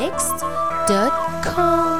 arabmixed.com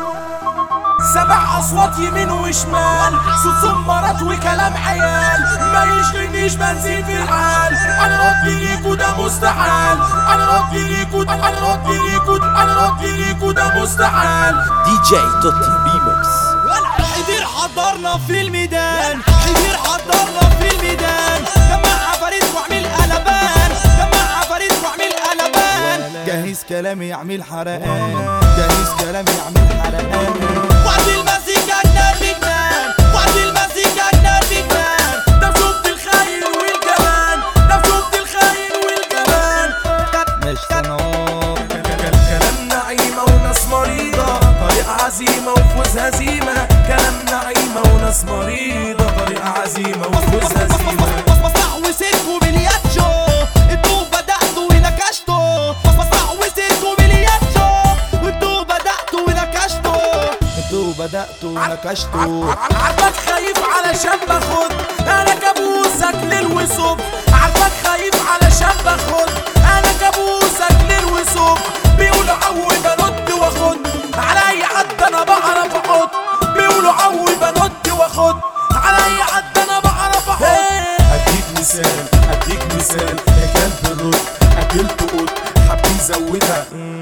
سبع اصوات يمين وشمال صوت زمارات وكلام عيال ما يشغلنيش بنزين في الحال انا ردي ليكو ده مستحيل انا ردي ليكو انا ردي ليكو انا ردي ليكو ده مستحيل دي جي توتي بيمكس حضير حضرنا في الميدان حضير حضرنا في الميدان جمع عفاريت واعمل قلبان جمع عفاريت واعمل قلبان جهز كلامي يعمل حرقان جهز كلامي يعمل حرقان وعد المزيكا جنان بجنان وعد المزيكا جنان بجنان ده شفت الخاين والجبان ده شفت الخاين والجبان مش سنور كلام نعيمة وناس مريضة طريق عزيمة وفوز هزيمة كلام نعيمة وناس مريضة طريق عزيمة وفوز هزيمة مصنع وسيركو بلياتشو انتوا بدأتوا ونكشتوا مصنع وسيركو بلياتشو انتوا بدأتوا ونكشتوا انتوا بدأتوا ونكشتوا عارفك خايف علشان باخد انا كابوسك ليل وصبح عارفك خايف علشان باخد انا كابوسك ليل وصبح بيقولوا عوي بنط واخد على اي حد انا بعرف احط بيقولوا عوي بنط واخد على اي حد انا بعرف احط اديك مثال اديك مثال يا كلب الرد اكلت قط حب يزودها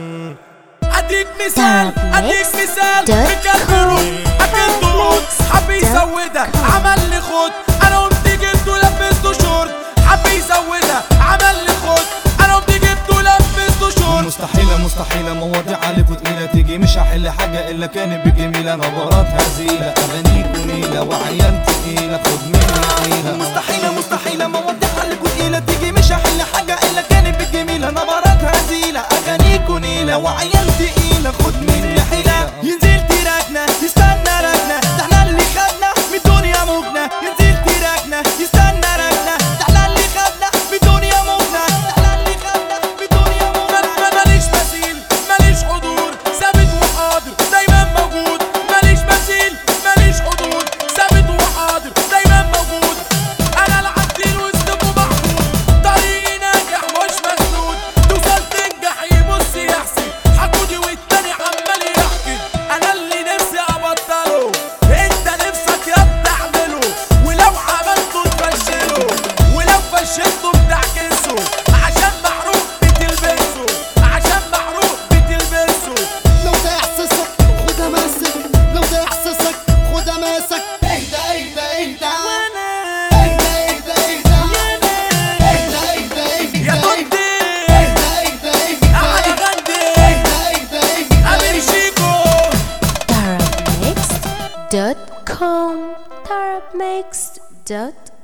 اديك مثال اديك مثال بكلب الرد اكلت قط حب يزودها عمل لي خد انا قمت جبته لبسته شورت حب يزودها عمل لي خد انا قمت جبته لبسته شورت مستحيلة مستحيلة مواضيع عليكوا تقيلة تيجي مش هحل حاجة إلا كانت بجميلة نبرات هزيلة أغانيكوا نيلة وعيال تقيلة خد مني حيلة مستحيلة مستحيلة مواضيع عليكوا تقيلة تيجي مش هحل حاجة إلا كانت بجميلة نبرات هزيلة أغانيكوا نيلة وعيال تقيلة خد مني حيلة ينزل تراكنا يستنى راكنا ده احنا اللي خدنا من الدنيا موجنا ينزل تراكنا يستنى راكنا ده احنا اللي خدنا من الدنيا موجنا ده احنا اللي خدنا من الدنيا موجنا ما- ماليش مثيل ماليش حضور ثابت وحاضر دايما موجود ماليش مثيل ماليش حضور ثابت وحاضر دايما موجود انا العديل وسطكوا محمود طريقي ناجح مش مسدود توصل تنجح يبص يحسد حكودي والتاني عمال يحكي انا اللي نفسي ابطله انت نفسك يا بتعمله ولو عملته تفشله ولو فشلته بتعكسه عشان محروق بتلبسه عشان محروق بتلبسه لو ده احساسك خدها ماسك لو ده احساسك خدها ماسك اهدى اهدى اهدى اهدى اهدى اهدى اهدى اهدى يا اهدى طنطي اهدى اهدى اهدى احلى غندي اهدى اهدى امير شيكو arabmixed.com arabmixed.com